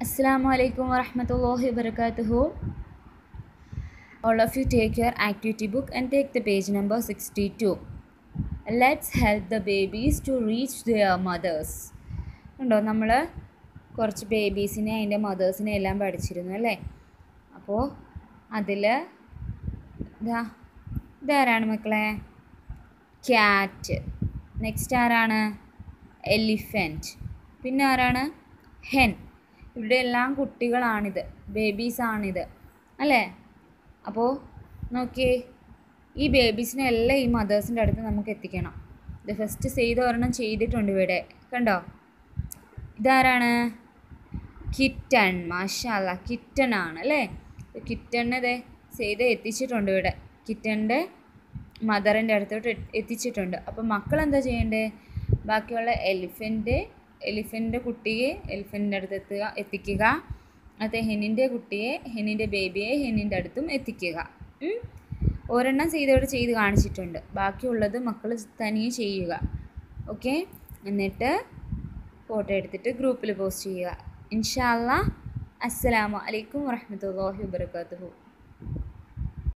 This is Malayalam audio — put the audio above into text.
Assalamu alaikum warahmatullahi wabarakatuh. All of you take your activity book and take the page number 62. Let's help the babies to reach their mothers. ഉണ്ടോ നമ്മൾ കുറച്ച് ബേബീസിനെ അതിൻ്റെ മദേഴ്സിനെ എല്ലാം പഠിച്ചിരുന്നു അല്ലേ അപ്പോൾ അതിൽ ഇതാ ഇതാരാണ് മക്കളെ ക്യാറ്റ് നെക്സ്റ്റ് ആരാണ് എലിഫൻറ്റ് പിന്നെ ആരാണ് ഹെൻ ഇവിടെ എല്ലാം കുട്ടികളാണിത് ബേബീസാണിത് അല്ലേ അപ്പോൾ നോക്കിയേ ഈ ബേബീസിനെ എല്ലാം ഈ മദേഴ്സിൻ്റെ അടുത്ത് നമുക്ക് എത്തിക്കണം ഇത് ഫസ്റ്റ് ചെയ്ത് ഒരെണ്ണം ചെയ്തിട്ടുണ്ട് ഇവിടെ കണ്ടോ ഇതാരാണ് കിറ്റൺ മാഷാല്ല കിറ്റൺ ആണ് അല്ലേ കിറ്റണിനെ ഇതേ ചെയ്ത് എത്തിച്ചിട്ടുണ്ട് ഇവിടെ കിറ്റണിൻ്റെ മദറിൻ്റെ അടുത്തോട്ട് എ- എത്തിച്ചിട്ടുണ്ട് അപ്പോൾ മക്കൾ എന്താ ചെയ്യേണ്ടത് ബാക്കിയുള്ള എലിഫൻ്റ് എലിഫൻ്റിൻ്റെ കുട്ടിയെ എലിഫൻറ്റിൻ്റെ അടുത്ത് എത്തുക എത്തിക്കുക അത് ഹെനിൻ്റെ കുട്ടിയെ ഹെനിൻ്റെ ബേബിയെ ഹെനിൻ്റെ അടുത്തും എത്തിക്കുക ഉം. ഒരെണ്ണം ചെയ്തവിടെ ചെയ്ത് കാണിച്ചിട്ടുണ്ട് ബാക്കിയുള്ളത് മക്കൾ തനിയെ ചെയ്യുക ഓക്കെ എന്നിട്ട് ഫോട്ടോ എടുത്തിട്ട് ഗ്രൂപ്പിൽ പോസ്റ്റ് ചെയ്യുക ഇൻഷാല്ല അസ്സലാമു അലൈക്കും വറഹ്മത്തുള്ളാഹി വബർക്കാത്തുഹു